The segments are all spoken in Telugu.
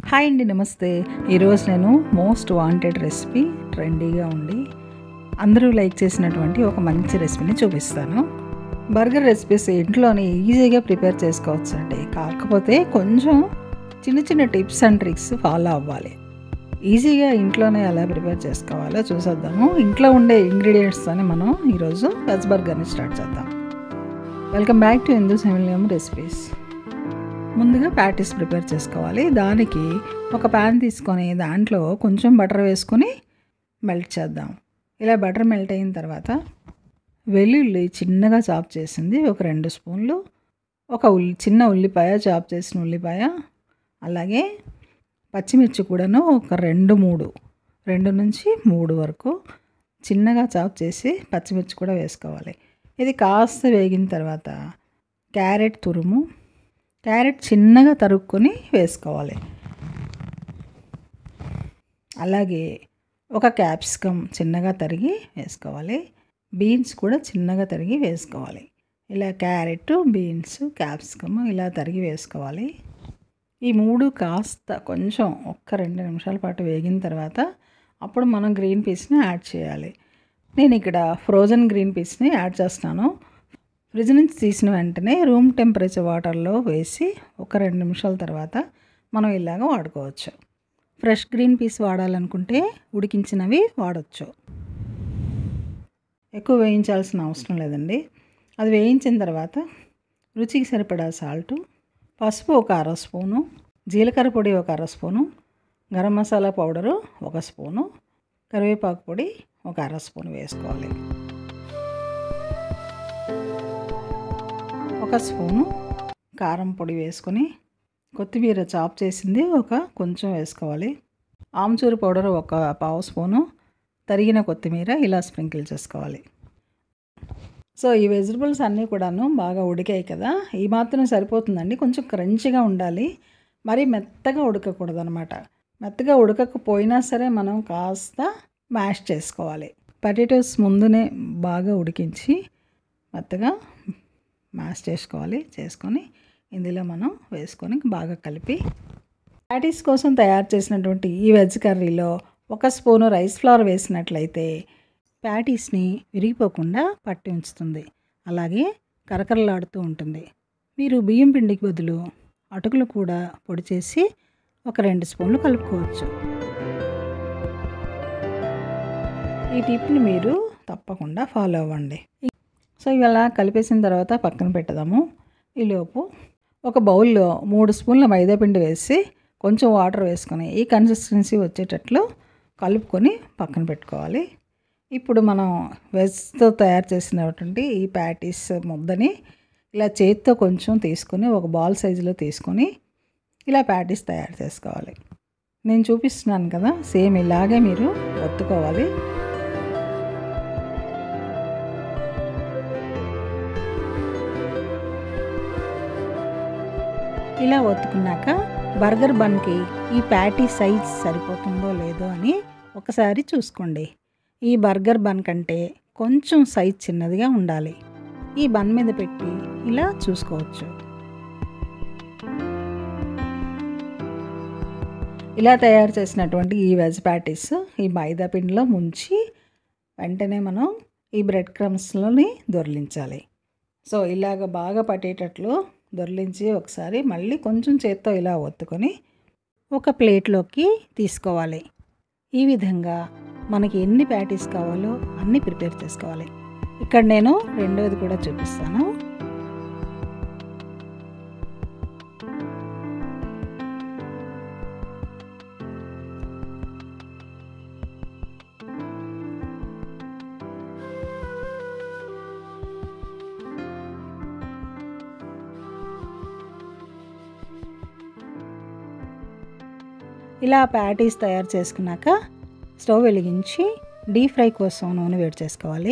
హాయ్ అండి నమస్తే ఈరోజు నేను మోస్ట్ వాంటెడ్ రెసిపీ ట్రెండీగా ఉండి అందరూ లైక్ చేసినటువంటి ఒక మంచి రెసిపీని చూపిస్తాను బర్గర్ రెసిపీస్ ఇంట్లోనే ఈజీగా ప్రిపేర్ చేసుకోవచ్చు అండి కాకపోతే కొంచెం చిన్న చిన్న టిప్స్ అండ్ ట్రిక్స్ ఫాలో అవ్వాలి ఈజీగా ఇంట్లోనే ఎలా ప్రిపేర్ చేసుకోవాలో చూసేద్దాము ఇంట్లో ఉండే ఇంగ్రీడియంట్స్తోనే మనం ఈరోజు వెజ్ బర్గర్ని స్టార్ట్ చేద్దాం వెల్కమ్ బ్యాక్ టు హిందూ సెమిలియం రెసిపీస్ ముందుగా ప్యాటీస్ ప్రిపేర్ చేసుకోవాలి దానికి ఒక ప్యాన్ తీసుకొని దాంట్లో కొంచెం బటర్ వేసుకొని మెల్ట్ చేద్దాం ఇలా బటర్ మెల్ట్ అయిన తర్వాత వెల్లుల్లి చిన్నగా చాప్ చేసింది ఒక రెండు స్పూన్లు ఒక ఉల్లి చిన్న ఉల్లిపాయ చాప్ చేసిన ఉల్లిపాయ అలాగే పచ్చిమిర్చి కూడాను ఒక రెండు మూడు రెండు నుంచి మూడు వరకు చిన్నగా చాప్ చేసి పచ్చిమిర్చి కూడా వేసుకోవాలి ఇది కాస్త వేగిన తర్వాత క్యారెట్ తురుము క్యారెట్ చిన్నగా తరుక్కొని వేసుకోవాలి అలాగే ఒక క్యాప్సికమ్ చిన్నగా తరిగి వేసుకోవాలి బీన్స్ కూడా చిన్నగా తరిగి వేసుకోవాలి ఇలా క్యారెట్ బీన్స్ క్యాప్సికమ్ ఇలా తరిగి వేసుకోవాలి ఈ మూడు కాస్త కొంచెం ఒక్క రెండు నిమిషాల పాటు వేగిన తర్వాత అప్పుడు మనం గ్రీన్ పీస్ని యాడ్ చేయాలి నేను ఇక్కడ ఫ్రోజన్ గ్రీన్ పీస్ని యాడ్ చేస్తాను ఫ్రిడ్జ్ నుంచి తీసిన వెంటనే రూమ్ టెంపరేచర్ వాటర్లో వేసి ఒక రెండు నిమిషాల తర్వాత మనం ఇలాగ వాడుకోవచ్చు ఫ్రెష్ గ్రీన్ పీస్ వాడాలనుకుంటే ఉడికించినవి వాడచ్చు ఎక్కువ వేయించాల్సిన అవసరం లేదండి అది వేయించిన తర్వాత రుచికి సరిపడా సాల్టు పసుపు ఒక అర స్పూను జీలకర్ర పొడి ఒక అర స్పూను గరం మసాలా పౌడరు ఒక స్పూను కరివేపాకు పొడి ఒక అర స్పూన్ వేసుకోవాలి ఒక స్పూను కారం పొడి వేసుకొని కొత్తిమీర చాప్ చేసింది ఒక కొంచెం వేసుకోవాలి ఆమ్చూరు పౌడర్ ఒక పావు స్పూను తరిగిన కొత్తిమీర ఇలా స్ప్రింకిల్ చేసుకోవాలి సో ఈ వెజిటబుల్స్ అన్నీ కూడాను బాగా ఉడికాయి కదా ఈ మాత్రం సరిపోతుందండి కొంచెం క్రంచిగా ఉండాలి మరి మెత్తగా ఉడకకూడదు అనమాట మెత్తగా ఉడకకపోయినా సరే మనం కాస్త మ్యాష్ చేసుకోవాలి పొటాటోస్ ముందునే బాగా ఉడికించి మెత్తగా మ్యాష్ చేసుకోవాలి చేసుకొని ఇందులో మనం వేసుకొని బాగా కలిపి ప్యాటీస్ కోసం తయారు చేసినటువంటి ఈ వెజ్ కర్రీలో ఒక స్పూను రైస్ ఫ్లవర్ వేసినట్లయితే ప్యాటీస్ని విరిగిపోకుండా పట్టి ఉంచుతుంది అలాగే కరకరలాడుతూ ఉంటుంది మీరు బియ్యం పిండికి బదులు అటుకులు కూడా పొడి చేసి ఒక రెండు స్పూన్లు కలుపుకోవచ్చు ఈ టిప్ని మీరు తప్పకుండా ఫాలో అవ్వండి సో ఇవాళ కలిపేసిన తర్వాత పక్కన పెట్టదాము ఈలోపు ఒక బౌల్లో మూడు స్పూన్ల మైదా పిండి వేసి కొంచెం వాటర్ వేసుకొని ఈ కన్సిస్టెన్సీ వచ్చేటట్లు కలుపుకొని పక్కన పెట్టుకోవాలి ఇప్పుడు మనం వెజ్తో తయారు చేసినటువంటి ఈ ప్యాటీస్ ముద్దని ఇలా చేతితో కొంచెం తీసుకొని ఒక బాల్ సైజులో తీసుకొని ఇలా ప్యాటీస్ తయారు చేసుకోవాలి నేను చూపిస్తున్నాను కదా సేమ్ ఇలాగే మీరు ఒత్తుకోవాలి ఇలా ఒత్తుకున్నాక బర్గర్ బన్కి ఈ ప్యాటీ సైజ్ సరిపోతుందో లేదో అని ఒకసారి చూసుకోండి ఈ బర్గర్ బన్ కంటే కొంచెం సైజ్ చిన్నదిగా ఉండాలి ఈ బన్ మీద పెట్టి ఇలా చూసుకోవచ్చు ఇలా తయారు చేసినటువంటి ఈ వెజ్ ప్యాటీస్ ఈ మైదా పిండిలో ముంచి వెంటనే మనం ఈ బ్రెడ్ క్రమ్స్లోని దొర్లించాలి సో ఇలాగ బాగా పట్టేటట్లు దొర్లించి ఒకసారి మళ్ళీ కొంచెం చేత్తో ఇలా ఒత్తుకొని ఒక ప్లేట్లోకి తీసుకోవాలి ఈ విధంగా మనకి ఎన్ని ప్యాటీస్ కావాలో అన్నీ ప్రిపేర్ చేసుకోవాలి ఇక్కడ నేను రెండవది కూడా చూపిస్తాను ఇలా ప్యాటీస్ తయారు చేసుకున్నాక స్టవ్ వెలిగించి డీప్ ఫ్రై కోసం నూనె వేడి చేసుకోవాలి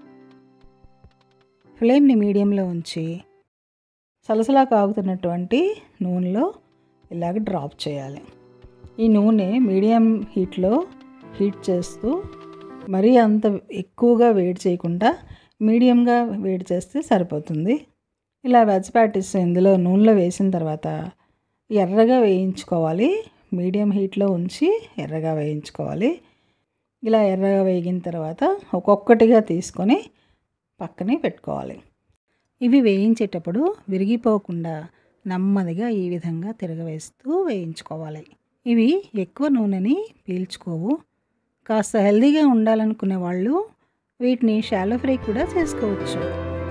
ఫ్లేమ్ని మీడియంలో ఉంచి సలసలా కాగుతున్నటువంటి నూనెలో ఇలాగ డ్రాప్ చేయాలి ఈ నూనె మీడియం హీట్లో హీట్ చేస్తూ మరీ అంత ఎక్కువగా వేడి చేయకుండా మీడియంగా వేడి చేస్తే సరిపోతుంది ఇలా వెజ్ ప్యాటీస్ ఇందులో నూనెలో వేసిన తర్వాత ఎర్రగా వేయించుకోవాలి మీడియం హీట్లో ఉంచి ఎర్రగా వేయించుకోవాలి ఇలా ఎర్రగా వేగిన తర్వాత ఒక్కొక్కటిగా తీసుకొని పక్కనే పెట్టుకోవాలి ఇవి వేయించేటప్పుడు విరిగిపోకుండా నెమ్మదిగా ఈ విధంగా తిరగవేస్తూ వేయించుకోవాలి ఇవి ఎక్కువ నూనెని పీల్చుకోవు కాస్త హెల్తీగా ఉండాలనుకునే వాళ్ళు వీటిని షాలో ఫ్రై కూడా చేసుకోవచ్చు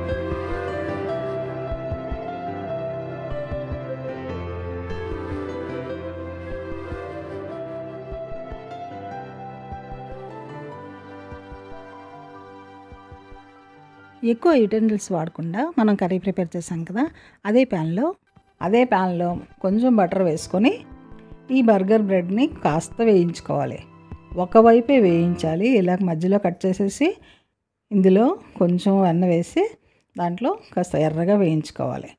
ఎక్కువ యుటెన్సిల్స్ వాడకుండా మనం కర్రీ ప్రిపేర్ చేసాం కదా అదే ప్యాన్లో అదే ప్యాన్లో కొంచెం బటర్ వేసుకొని ఈ బర్గర్ బ్రెడ్ని కాస్త వేయించుకోవాలి ఒకవైపే వేయించాలి ఇలా మధ్యలో కట్ చేసేసి ఇందులో కొంచెం వెన్న వేసి దాంట్లో కాస్త ఎర్రగా వేయించుకోవాలి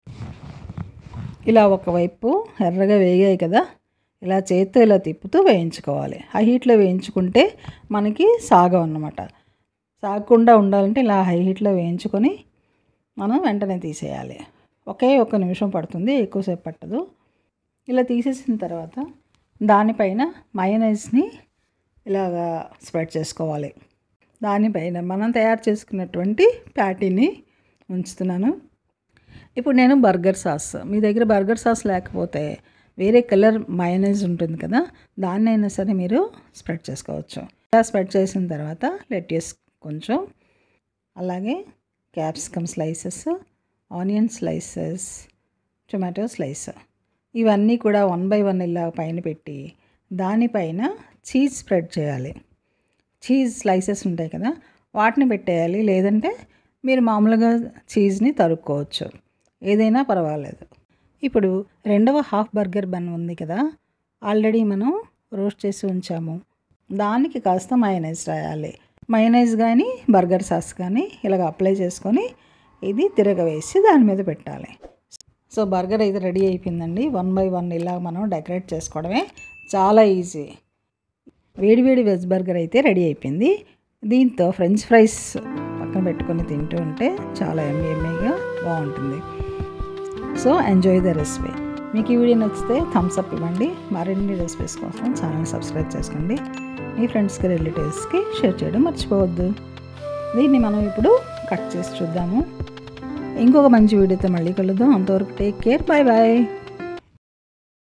ఇలా ఒకవైపు ఎర్రగా వేగాయి కదా ఇలా చేత్తో ఇలా తిప్పుతూ వేయించుకోవాలి ఆ హీట్లో వేయించుకుంటే మనకి సాగం అన్నమాట సాగకుండా ఉండాలంటే ఇలా హై హీట్లో వేయించుకొని మనం వెంటనే తీసేయాలి ఒకే ఒక నిమిషం పడుతుంది ఎక్కువసేపు పట్టదు ఇలా తీసేసిన తర్వాత దానిపైన మయోనైజ్ని ఇలాగా స్ప్రెడ్ చేసుకోవాలి దానిపైన మనం తయారు చేసుకున్నటువంటి ప్యాటీని ఉంచుతున్నాను ఇప్పుడు నేను బర్గర్ సాస్ మీ దగ్గర బర్గర్ సాస్ లేకపోతే వేరే కలర్ మయోనైజ్ ఉంటుంది కదా దాన్ని అయినా సరే మీరు స్ప్రెడ్ చేసుకోవచ్చు ఇలా స్ప్రెడ్ చేసిన తర్వాత లెట్యూస్ కొంచెం అలాగే capsicum slices onion slices tomato slice ఇవన్నీ కూడా వన్ బై వన్ ఇలా పైన పెట్టి దానిపైన చీజ్ స్ప్రెడ్ చేయాలి చీజ్ స్లైసెస్ ఉంటాయి కదా వాటిని పెట్టేయాలి లేదంటే మీరు మామూలుగా చీజ్ని తరుక్కోవచ్చు ఏదైనా పర్వాలేదు ఇప్పుడు రెండవ హాఫ్ బర్గర్ బన్ ఉంది కదా ఆల్రెడీ మనం రోస్ట్ చేసి ఉంచాము దానికి కాస్త మయోనైజ్ రాయాలి మయోనైజ్ కానీ బర్గర్ సాస్ కానీ ఇలాగ అప్లై చేసుకొని ఇది తిరగవేసి దాని మీద పెట్టాలి సో బర్గర్ అయితే రెడీ అయిపోయిందండి వన్ బై వన్ ఇలా మనం డెకరేట్ చేసుకోవడమే చాలా ఈజీ వేడివేడి వెజ్ బర్గర్ అయితే రెడీ అయిపోయింది దీంతో ఫ్రెంచ్ ఫ్రైస్ పక్కన పెట్టుకొని తింటూ ఉంటే చాలా ఎమ్మీ ఎమ్మీగా బాగుంటుంది సో ఎంజాయ్ ద రెసిపీ మీకు ఈ వీడియో నచ్చితే థమ్స్ అప్ ఇవ్వండి మరిన్ని రెసిపీస్ కోసం ఛానల్ సబ్స్క్రైబ్ చేసుకోండి మీ ఫ్రెండ్స్కి రిలేటివ్స్కి షేర్ చేయడం మర్చిపోవద్దు దీన్ని మనం ఇప్పుడు కట్ చేసి చూద్దాము ఇంకొక మంచి వీడియోతో మళ్ళీ కలుద్దాం అంతవరకు టేక్ కేర్ బాయ్ బాయ్